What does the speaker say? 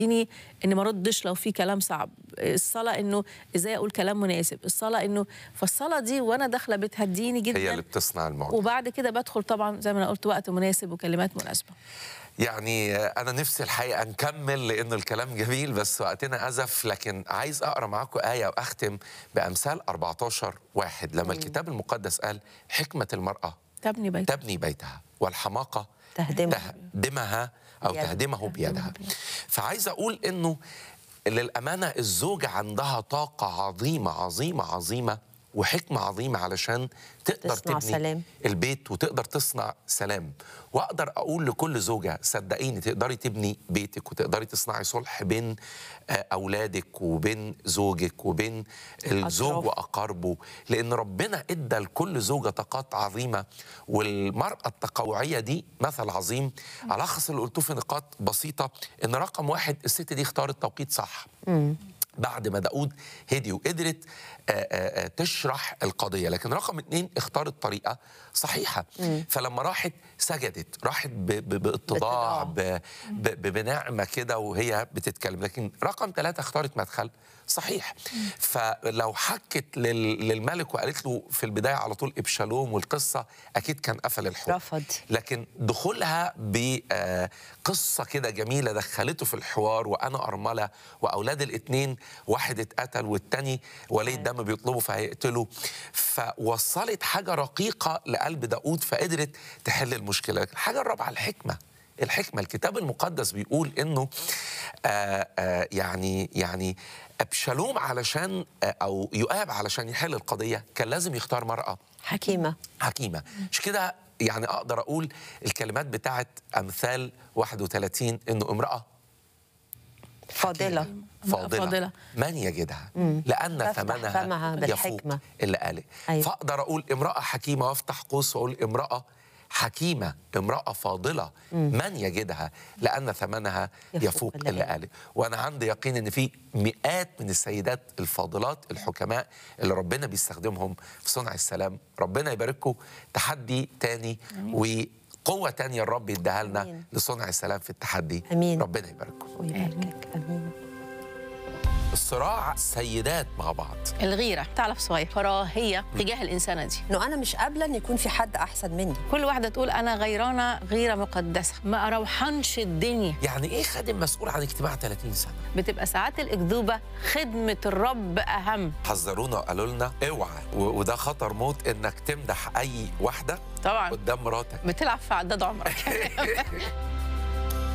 اني اني ما ردش لو في كلام صعب الصلاه انه ازاي اقول كلام مناسب الصلاه انه فالصلاه دي وانا داخله بتهديني جدا هي اللي بتصنع المعجزه وبعد كده بدخل طبعا زي ما انا قلت وقت مناسب وكلمات مناسبه يعني انا نفسي الحقيقه نكمل لانه الكلام جميل بس وقتنا ازف لكن عايز اقرا معاكم ايه واختم بامثال 14 واحد لما الكتاب المقدس قال حكمه المراه تبني بيت تبني بيتها والحماقه تهدمها. تهدمها او بيدها. تهدمه بيدها فعايز اقول انه للامانه الزوجه عندها طاقه عظيمه عظيمه عظيمه وحكمه عظيمه علشان تقدر تصنع تبني سلام. البيت وتقدر تصنع سلام واقدر اقول لكل زوجه صدقيني تقدري تبني بيتك وتقدري تصنعي صلح بين آه، اولادك وبين زوجك وبين الزوج أطراف. واقاربه لان ربنا ادى لكل زوجه طاقات عظيمه والمراه التقوعيه دي مثل عظيم الخص اللي قلته في نقاط بسيطه ان رقم واحد الست دي اختارت توقيت صح بعد ما داود هدي وقدرت آه، آه، آه، تشرح القضيه لكن رقم اتنين اختارت طريقه صحيحه فلما راحت سجدت راحت ب- ب- باتضاع باتضاع. ب- ب- ب- بنعمه كده وهي بتتكلم لكن رقم ثلاثة اختارت مدخل صحيح فلو حكت لل- للملك وقالت له في البدايه على طول ابشالوم والقصه اكيد كان قفل الحوار رفض. لكن دخولها بقصة كده جميلة دخلته في الحوار وأنا أرملة وأولاد الاتنين واحد اتقتل والتاني ولي الدم بيطلبه فهيقتله فوصلت حاجة رقيقة لقلب داود فقدرت تحل المشكلة لكن الحاجة الرابعة الحكمة الحكمة الكتاب المقدس بيقول إنه آآ آآ يعني يعني أبشالوم علشان آه، أو يؤاب علشان يحل القضية كان لازم يختار مرأة حكيمة حكيمة مش كده يعني أقدر أقول الكلمات بتاعت أمثال 31 إنه امرأة فاضلة فاضلة, فاضلة. من يجدها لأن تفتح ثمنها فمها بالحكمة. يفوق اللي قاله أيوة. فأقدر أقول امرأة حكيمة وأفتح قوس وأقول امرأة حكيمة امرأة فاضلة من يجدها لأن ثمنها يفوق يفوق اللي اللي قاله. قاله وأنا عندي يقين إن في مئات من السيدات الفاضلات الحكماء اللي ربنا بيستخدمهم في صنع السلام ربنا يبارككم تحدي تاني وقوة تانية الرب يديها لنا أمين. لصنع السلام في التحدي أمين. ربنا يبارككم ويباركك أمين الصراع سيدات مع بعض الغيره تعلف صغير كراهيه تجاه الانسانه دي إنه أنا مش قابلة إن يكون في حد أحسن مني كل واحده تقول انا غيرانه غيره مقدسه ما اروحنش الدنيا يعني ايه خادم مسؤول عن اجتماع 30 سنه بتبقى ساعات الاكذوبه خدمه الرب اهم حذرونا وقالوا لنا اوعى و- وده خطر موت انك تمدح اي واحده طبعا قدام مراتك بتلعب في عداد عمرك